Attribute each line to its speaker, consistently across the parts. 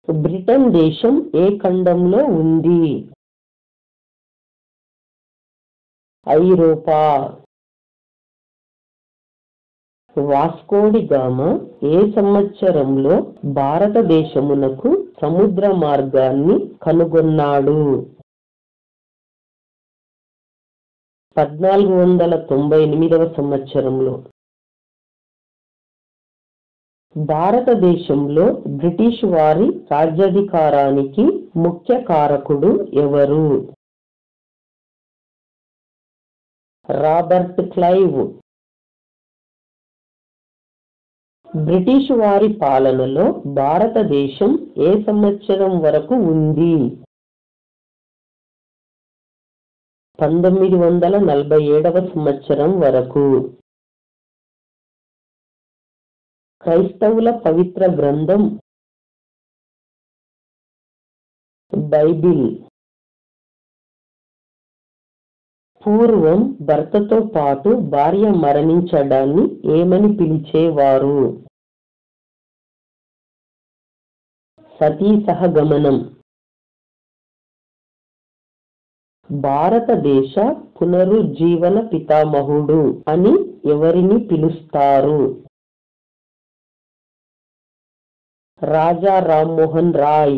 Speaker 1: Britain దేశం ఏ ఖండంలో ఉంది ఐరోపా వాస్కోడి గామా ఏ సంవత్సరంలో భారతదేశమునకు సముద్ర మార్గాన్ని కనుగొన్నాడు పద్నాలుగు వందల తొంభై ఎనిమిదవ సంవత్సరంలో భారతదేశంలో బ్రిటిష్ వారి రాజ్యాధికారానికి ముఖ్య కారకుడు ఎవరు రాబర్ట్ క్లైవ్ బ్రిటిష్ వారి పాలనలో భారతదేశం ఏ సంవత్సరం వరకు ఉంది పంతొమ్మిది వందల నలభై ఏడవ సంవత్సరం వరకు క్రైస్తవుల పవిత్ర గ్రంథం బైబిల్ పూర్వం భర్తతో పాటు భార్య మరణించడాన్ని ఏమని పిలిచేవారు సతీ సహగమనం భారతదేశ పునరుజ్జీవన పితామహుడు అని ఎవరిని పిలుస్తారు రాజా రామ్మోహన్ రాయ్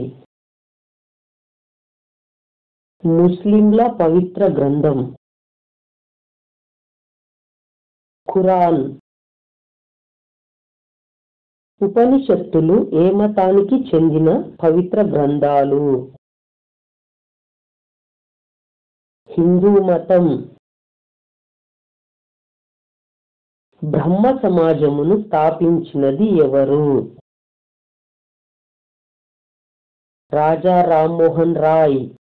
Speaker 1: ముస్లింల పవిత్ర గ్రంథం ఖురాన్ ఉపనిషత్తులు ఏ మతానికి చెందిన పవిత్ర గ్రంథాలు హిందూ మతం బ్రహ్మ సమాజమును స్థాపించినది ఎవరు రాజా రామ్మోహన్ రాయ్